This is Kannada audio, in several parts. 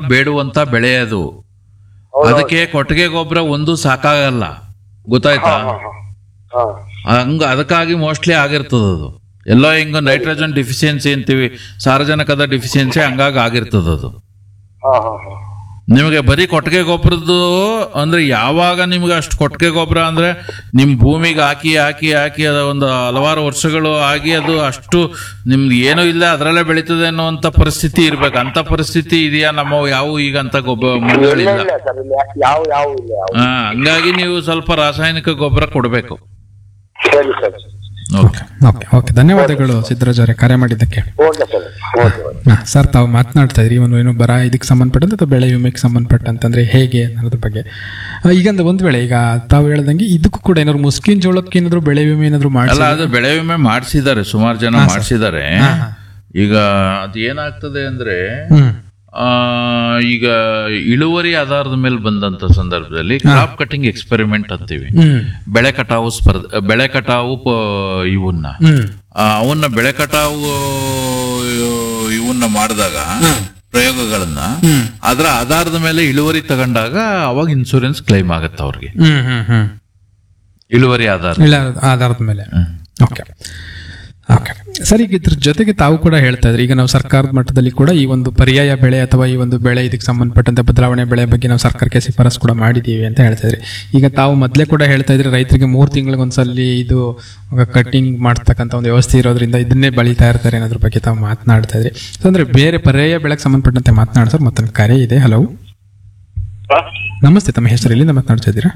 ಬೇಡುವಂತ ಬೆಳೆ ಅದು ಅದಕ್ಕೆ ಕೊಟ್ಟಿಗೆ ಗೊಬ್ಬರ ಒಂದು ಸಾಕಾಗಲ್ಲ ಗೊತ್ತಾಯ್ತಾ ಹಾ ಹಂಗ ಅದಕ್ಕಾಗಿ ಮೋಸ್ಟ್ಲಿ ಆಗಿರ್ತದ ಅದು ಎಲ್ಲೋ ಹಿಂಗ ನೈಟ್ರೋಜನ್ ಡಿಫಿಷಿಯನ್ಸಿ ಅಂತೀವಿ ಸಾರಜನಕದ ಡಿಫಿಷಿಯನ್ಸಿ ಹಂಗಾಗಿ ಆಗಿರ್ತದ ಅದು ಹಾ ಹಾ ಹಾ ನಿಮಗೆ ಬರೀ ಕೊಟ್ಟಿಗೆ ಗೊಬ್ಬರದ್ದು ಅಂದ್ರೆ ಯಾವಾಗ ನಿಮ್ಗೆ ಅಷ್ಟು ಕೊಟ್ಟಿಗೆ ಗೊಬ್ಬರ ಅಂದ್ರೆ ನಿಮ್ ಭೂಮಿಗೆ ಹಾಕಿ ಹಾಕಿ ಹಾಕಿ ಅದು ಒಂದು ಹಲವಾರು ವರ್ಷಗಳು ಆಗಿ ಅದು ಅಷ್ಟು ನಿಮ್ದು ಏನೂ ಇಲ್ಲ ಅದರಲ್ಲೇ ಬೆಳೀತದೆ ಅನ್ನುವಂತ ಪರಿಸ್ಥಿತಿ ಇರ್ಬೇಕು ಅಂತ ಪರಿಸ್ಥಿತಿ ಇದೆಯಾ ನಮ್ಮ ಯಾವ ಈಗ ಅಂತ ಗೊಬ್ಬರ ಇಲ್ಲ ಮಣ್ಣುಗಳಿಲ್ಲ ಇಲ್ಲ ಸರ್ ಇಲ್ಲ ಯಾವ ಯಾವ ಇಲ್ಲ ಯಾವ ಹಾ ಹಂಗಾಗಿ ನೀವು ಸ್ವಲ್ಪ ರಾಸಾಯನಿಕ ಗೊಬ್ಬರ ಕೊಡಬೇಕು ಸರಿ ಸರ್ ಓಕೆ ಓಕೆ ಓಕೆ ಧನ್ಯವಾದಗಳು ಸಿದ್ದರಾಜ್ ಅವರೇ ಕರೆ ಮಾಡಿದ್ದಕ್ಕೆ ಓಕೆ ಸರ್ ಓಕೆ ಓಕೆ ಹಾ, ಸರ್ ತಾವು ಮಾತನಾಡ್ತಾ ಇದ್ರಿ ಇವನು ಏನು ಬರ ಇದಕ್ಕೆ ಸಂಬಂಧಪಟ್ಟಂತೆ ಅಥವಾ ಬೆಳೆ ವಿಮೆಗೆ ಸಂಬಂಧಪಟ್ಟಂತಂದ್ರೆ ಹೇಗೆ ಅನ್ನೋದ್ರ ಬಗ್ಗೆ ಆ, ಈಗ ಅಂದ್ರೆ ಒಂದ್ ವೇಳೆ ಈಗ ತಾವು ಹೇಳ್ದಂಗೆ ಇದಕ್ಕೂ ಕೂಡ ಏನಾದ್ರು ಮುಸ್ಕಿನ್ ಜೋಳಕ್ಕೆ ಏನಾದ್ರು ಬೆಳೆ ವಿಮೆ ಏನಾದ್ರು ಅಲ್ಲ ಮಾಡಿಸಿ ಅದು ಬೆಳೆ ವಿಮೆ ಮಾಡಿಸಿದ್ದಾರೆ ಸುಮಾರು ಜನ ಮಾಡಿಸಿದ್ದಾರೆ ಈಗ ಅದು ಏನಾಗ್ತದೆ ಅಂದ್ರೆ ಹ್ಮ್ ಆ, ಈಗ ಇಳುವರಿ ಆಧಾರದ ಮೇಲೆ ಬಂದಂತ ಸಂದರ್ಭದಲ್ಲಿ ಕ್ರಾಪ್ ಕಟಿಂಗ್ ಎಕ್ಸ್ಪೆರಿಮೆಂಟ್ ಅಂತೀವಿ ಹ್ಮ್ ಬೆಳೆ ಕಟಾವು ಸ್ಪರ್ಧೆ ಬೆಳೆ ಕಟಾವು ಪ- ಇವನ್ನ ಹ್ಮ್ ಆ, ಅವನ್ನ ಬೆಳೆ ಕಟಾವು ಇವನ್ನ ಮಾಡಿದಾಗ ಪ್ರಯೋಗಗಳನ್ನ ಅದರ ಆಧಾರದ ಮೇಲೆ ಇಳುವರಿ ತಗೊಂಡಾಗ ಅವಾಗ ಇನ್ಸೂರೆನ್ಸ್ ಕ್ಲೈಮ್ ಆಗತ್ತೆ ಅವ್ರಿಗೆ ಹ್ಮ್ ಹ್ಮ್ ಹ್ಮ್ ಇಳುವರಿ ಆಧಾರ ಇಲ್ಲ ಆಧಾರದ ಮೇಲೆ ಓಕೆ ಓಕೆ ಸರ್ ಈಗ ಇದ್ರ ಜೊತೆಗೆ ತಾವು ಕೂಡ ಹೇಳ್ತಾ ಇದ್ರಿ ಈಗ ನಾವು ಸರ್ಕಾರದ ಮಟ್ಟದಲ್ಲಿ ಕೂಡ ಈ ಒಂದು ಪರ್ಯಾಯ ಬೆಳೆ ಅಥವಾ ಈ ಒಂದು ಬೆಳೆ ಇದಕ್ಕೆ ಸಂಬಂಧಪಟ್ಟಂತೆ ಬದಲಾವಣೆ ಬೆಳೆ ಬಗ್ಗೆ ನಾವು ಸರ್ಕಾರಕ್ಕೆ ಶಿಫಾರಸು ಕೂಡ ಮಾಡಿದ್ದೀವಿ ಅಂತ ಹೇಳ್ತಾ ಇದ್ರಿ ಈಗ ತಾವು ಮೊದಲೇ ಕೂಡ ಹೇಳ್ತಾ ಇದ್ರಿ ರೈತರಿಗೆ ಮೂರು ತಿಂಗಳಿಗೊಂದ್ಸಲಿ ಇದು ಕಟ್ಟಿಂಗ್ ಮಾಡ್ತಕ್ಕಂಥ ಒಂದು ವ್ಯವಸ್ಥೆ ಇರೋದ್ರಿಂದ ಇದನ್ನೇ ಬೆಳೀತಾ ಇರ್ತಾರೆ ಅನ್ನೋದ್ರ ಬಗ್ಗೆ ತಾವು ಮಾತನಾಡ್ತಾ ಇದ್ರಿ ಸೊ ಅಂದ್ರೆ ಬೇರೆ ಪರ್ಯಾಯ ಬೆಳೆಗೆ ಸಂಬಂಧಪಟ್ಟಂತೆ ಮಾತನಾಡ ಸರ್ ಮತ್ತೊಂದು ಕರೆ ಇದೆ ಹಲೋ ನಮಸ್ತೆ ತಮ್ಮ ಹೆಸರು ಎಲ್ಲಿಂದ ಮಾತನಾಡ್ತಾ ಇದ್ದೀರಾ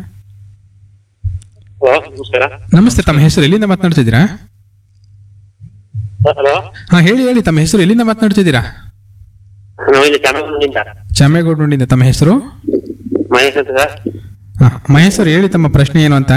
ನಮಸ್ಕಾರ ನಮಸ್ತೆ ತಮ್ಮ ಹೆಸರು ಎಲ್ಲಿಂದ ಮಾತನಾಡ್ತಾ ಇದ್ದೀರಾ ಹಲೋ ಹಾ ಹೇಳಿ ಹೇಳಿ ತಮ್ಮ ಹೆಸರು ಎಲ್ಲಿಂದ ಮಾತನಾಡ್ತಿದ್ದೀರಾ ನಾವು ಇಲ್ಲಿ ಚಾಮರಾಜನಗರದಿಂದ ಚಾಮೇಗೌಡನಿಂದ ತಮ್ಮ ಹೆಸರು ಮಹೇಶ್ ಅಂತ ಸರ್ ಹಾ, ಮಹೇಶ್ ಸರ್ ಹೇಳಿ ತಮ್ಮ ಪ್ರಶ್ನೆ ಏನು ಅಂತ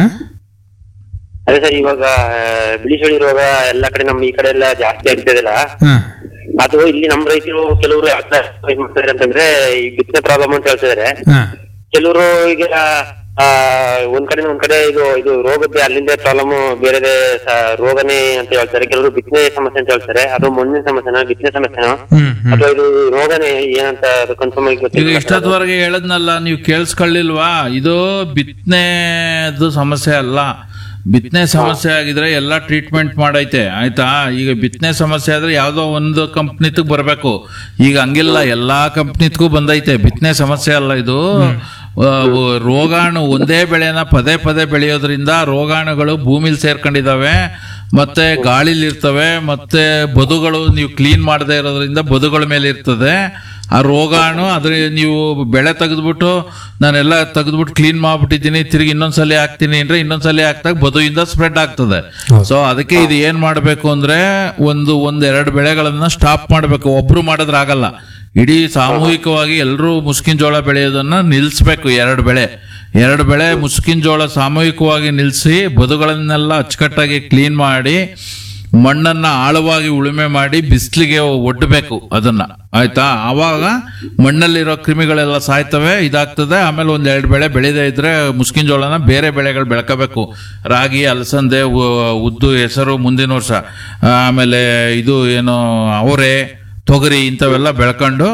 ಅದೇ ಸರ್ ಇವಾಗ ಬಿಳಿ ಸುಳಿ ರೋಗ ಎಲ್ಲಾ ಕಡೆ ನಮ್ಮ ಈ ಕಡೆ ಎಲ್ಲ ಜಾಸ್ತಿ ಆಗ್ತಿದೆಲ್ಲ ಹಾ ಅದು ಇಲ್ಲಿ ನಮ್ಮ ರೈತರು ಕೆಲವರು ಯಾಕೆ ಏನ್ ಮಾಡ್ತಾರೆ ಅಂತಂದ್ರೆ ಈ ಬಿತ್ತನೆ ಪ್ರಾಬ್ಲಮ್ ಅಂತ ಹೇಳ್ತಿದಾರೆ ಹಾ ಕೆಲವರು ಈಗ ಆ ಒಂದ್ ಕಡೆ ಒಂದ್ ಕಡೆ ಇದು ಇದು ರೋಗದ್ದೇ ಅಲ್ಲಿಂದ ಪ್ರಾಬ್ಲಮ್ ಬೇರೆ ರೋಗನೇ ಅಂತ ಹೇಳ್ತಾರೆ ಕೆಲವರು ಬಿತ್ತನೆ ಸಮಸ್ಯೆ ಅಂತ ಹೇಳ್ತಾರೆ ಅದು ಮಣ್ಣಿನ ಸಮಸ್ಯೆನ ಬಿತ್ತನೆ ಸಮಸ್ಯೆನ ಹ್ಮ್ ಹ್ಮ್ ಅಥವಾ ಇದು ರೋಗನೇ ಏನಂತ ಅದು ಕನ್ಫರ್ಮ್ ಆಗಿ ಈಗ ಗೊತ್ತಿಲ್ಲ ಇಷ್ಟೊತ್ತವರೆಗೆ ಹೇಳದ್ನಲ್ಲ ನೀವು ಕೇಳಿಸ್ಕೊಳ್ಳಿಲ್ವಾ ಇದು ಬಿತ್ತನೆದು ಸಮಸ್ಯೆ ಅಲ್ಲ ಬಿತ್ತನೆ ಸಮಸ್ಯೆ ಆಗಿದ್ರೆ ಎಲ್ಲ ಟ್ರೀಟ್ಮೆಂಟ್ ಮಾಡೈತೆ ಆಯ್ತಾ ಈಗ ಬಿತ್ತನೆ ಸಮಸ್ಯೆ ಆದ್ರೆ ಯಾವ್ದೋ ಒಂದು ಕಂಪ್ನಿತಗ್ ಬರಬೇಕು ಈಗ ಹಂಗಿಲ್ಲ ಎಲ್ಲಾ ಕಂಪ್ನಿತ್ಗೂ ಬಂದೈತೆ ಬಿತ್ತನೆ ಸಮಸ್ಯೆ ಅಲ್ಲ ಇದು ಆ, ರೋಗಾಣು ಒಂದೇ ಬೆಳೆನ ಪದೇ ಪದೇ ಬೆಳೆಯೋದ್ರಿಂದ ರೋಗಾಣುಗಳು ಭೂಮಿಲಿ ಸೇರ್ಕೊಂಡಿದಾವೆ ಮತ್ತೆ ಗಾಳಿಲಿ ಇರ್ತವೆ ಮತ್ತೆ ಬದುಗಳು ನೀವು ಕ್ಲೀನ್ ಮಾಡದೇ ಇರೋದ್ರಿಂದ ಬದುಗಳ ಮೇಲೆ ಇರ್ತದೆ ಆ ರೋಗಾಣು ಅದ್ರ ನೀವು ಬೆಳೆ ತೆಗೆದ್ಬಿಟ್ಟು ನಾನೆಲ್ಲ ತೆಗೆದ್ಬಿಟ್ಟು ಕ್ಲೀನ್ ಮಾಡ್ಬಿಟ್ಟಿದ್ದೀನಿ ತಿರುಗಿ ಇನ್ನೊಂದ್ಸಲಿ ಹಾಕ್ತೀನಿ ಅಂದ್ರೆ ಇನ್ನೊಂದ್ಸಲಿ ಹಾಕ್ದಾಗ ಬದುವಿಂದ ಸ್ಪ್ರೆಡ್ ಆಗ್ತದೆ ಸೊ ಅದಕ್ಕೆ ಇದು ಏನ್ ಮಾಡ್ಬೇಕು ಅಂದ್ರೆ ಒಂದು ಒಂದ್ ಎರಡು ಬೆಳೆಗಳನ್ನ ಸ್ಟಾಪ್ ಮಾಡ್ಬೇಕು ಒಬ್ರು ಮಾಡಿದ್ರೆ ಆಗಲ್ಲ ಇಡೀ ಸಾಮೂಹಿಕವಾಗಿ ಎಲ್ಲರೂ ಮುಸ್ಕಿನ ಜೋಳ ಬೆಳೆಯೋದನ್ನ ನಿಲ್ಲಿಸ್ಬೇಕು ಎರಡು ಬೆಳೆ ಎರಡು ಬೆಳೆ ಮುಸ್ಕಿನ ಜೋಳ ಸಾಮೂಹಿಕವಾಗಿ ನಿಲ್ಲಿಸಿ ಬದುಗಳನ್ನೆಲ್ಲ ಅಚ್ಚುಕಟ್ಟಾಗಿ ಕ್ಲೀನ್ ಮಾಡಿ ಮಣ್ಣನ್ನ ಆಳವಾಗಿ ಉಳುಮೆ ಮಾಡಿ ಬಿಸಿಲಿಗೆ ಒಡ್ಡಬೇಕು ಅದನ್ನ ಆಯ್ತಾ ಆವಾಗ ಮಣ್ಣಲ್ಲಿರೋ ಕ್ರಿಮಿಗಳೆಲ್ಲ ಸಾಯ್ತವೆ ಇದಾಗ್ತದೆ ಆಮೇಲೆ ಒಂದ್ ಎರಡು ಬೆಳೆ ಬೆಳೆದೇ ಇದ್ರೆ ಮುಸ್ಕಿನ ಜೋಳನ ಬೇರೆ ಬೆಳೆಗಳು ಬೆಳ್ಕೋಬೇಕು ರಾಗಿ ಅಲಸಂದೆ ಉ- ಉದ್ದು ಹೆಸರು ಮುಂದಿನ ವರ್ಷ ಆಮೇಲೆ ಇದು ಏನು ಅವರೆ ತೊಗರಿ ಇಂಥವೆಲ್ಲ ಬೆಳ್ಕೊಂಡು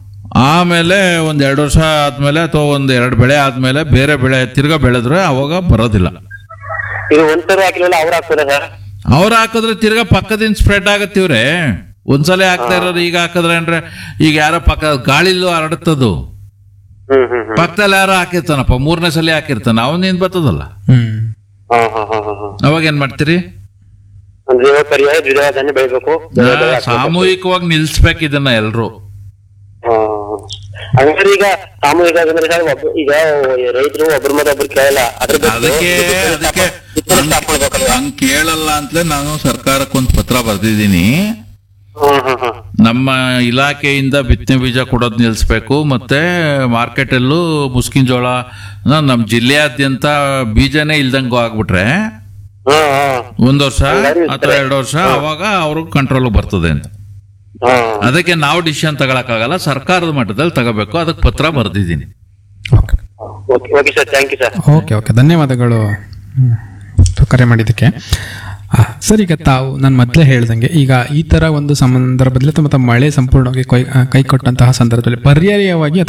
ಆಮೇಲೆ ಒಂದ್ ಎರಡು ವರ್ಷ ಆದ್ಮೇಲೆ ಅಥವಾ ಒಂದ್ ಎರಡು ಬೆಳೆ ಆದ್ಮೇಲೆ ಬೇರೆ ಬೆಳೆ ತಿರ್ಗಾ ಬೆಳೆದ್ರೆ ಅವಾಗ ಬರೋದಿಲ್ಲ ಇದು ಒಂದ್ಸರಿ ಹಾಕಿಲ್ಲ ಅವ್ರು ಹಾಕ್ತಾರೆ ಸರ್ ಅವ್ರು ಹಾಕಿದ್ರೆ ತಿರ್ಗಾ ಪಕ್ಕದಿಂದ ಸ್ಪ್ರೆಡ್ ಆಗತ್ತಿವ್ರೆ ಒಂದ್ಸಲ ಹಾಕ್ತಾ ಇರೋರು ಈಗ ಹಾಕಿದ್ರೆ ಅಂದ್ರೆ ಈಗ ಯಾರೋ ಪಕ್ಕ ಗಾಳಿಲೂ ಹರಡುತ್ತದು ಹ್ಮ್ ಹ್ಮ್ ಹ್ಮ್ ಪಕ್ಕದಲ್ಲಿ ಯಾರೋ ಹಾಕಿರ್ತಾನಪ್ಪ ಮೂರನೇ ಸಲ ಹಾಕಿರ್ತಾನ ಅವನೇನ್ ಬರ್ತದಲ್ಲ ಹ್ಮ್ ಹಾ ಹಾ ಹಾ ಹಾ ಹಾ ಅವಾಗ ಏನ್ ಮಾಡ್ತೀರಿ ಅಂದ್ರೆ ಇವಾಗ ಪರ್ಯಾಯ ದ್ವಿದಳ ಧಾನ್ಯ ಬೆಳಿಬೇಕು ಬೇರೆ ಬೆಳೆ ಹಾಕ್ಬೇಕು. ಸಾಮೂಹಿಕವಾಗಿ ನಿಲ್ಸ್ಬೇಕು ಇದನ್ನ ಎಲ್ರು ಹಾ. ಹಂಗಾರೆ ಈಗ ಸಾಮೂಹಿಕ ಅಂದ್ರೆ ಸರ್ ಒಬ್ಬ ಈಗ ರೈತರು ಒಬ್ರ ಮೇಲೆ ಒಬ್ರು ಕೇಳಲ್ಲ ಅದ್ರ ಬಗ್ಗೆ ಅದಕ್ಕೆ ಅದಕ್ಕೆ ಬಿತ್ತನೆ stop ಮಾಡ್ಬೇಕಲ್ವಾ? ಹಂಗ್ ಕೇಳಲ್ಲ ಅಂತಲೇ ನಾನು ಸರ್ಕಾರಕ್ಕೆ ಒಂದು ಪತ್ರ ಬರ್ದಿದ್ದೀನಿ ಹಾ ಹಾ ಹಾ ನಮ್ಮ ಇಲಾಖೆಯಿಂದ ಬಿತ್ತನೆ ಬೀಜ ಕೊಡೋದು ನಿಲ್ಲಿಸ್ಬೇಕು ಮತ್ತೆ ಮಾರ್ಕೆಟಲ್ಲೂ ಮುಸ್ಕಿನ ಜೋಳ ನಮ್ಮ ಜಿಲ್ಲೆಯಾದ್ಯಂತ ಬೀಜನೇ ಇಲ್ದಂಗೂ ಆಗ್ಬಿಟ್ರೆ ಹಾ ಹಾ ಒಂದ್ ವರ್ಷ ಅಥವಾ ಎರಡು ವರ್ಷ ಅವಾಗ ಅವ್ರಿಗೆ ಕಂಟ್ರೋಲ್ ಬರ್ತದೆ ಅಂತ ಹಾ ಅದಕ್ಕೆ ನಾವು ಡಿಸಿಷನ್ ತಗೊಳಕ್ಕಾಗಲ್ಲ ಸರ್ಕಾರದ ಮಟ್ಟದಲ್ಲಿ ತಗೋಬೇಕು ಅದಕ್ಕೆ ಪತ್ರ ಬರ್ದಿದ್ದೀನಿ okay okay okay sir thank you sir okay okay ಧನ್ಯವಾದಗಳು ಹ್ಮ್. ಕರೆ ಮಾಡಿದ್ದಕ್ಕೆ ಆ, ಸರ್ ಈಗ ತಾವು ನಾನು ಮೊದಲೇ ಹೇಳ್ದಂಗೆ ಈಗ ಈ ತರ ಒಂದು ಸಂದರ್ಭದಲ್ಲಿ ತಮ್ಮ ತಮ್ಮ ಮಳೆ ಸಂಪೂರ್ಣವಾಗಿ ಕೈ ಕೈ ಕೊಟ್ಟಂತಹ ಸಂದರ್ಭದಲ್ಲಿ ಪರ್ಯಾಯವಾಗಿ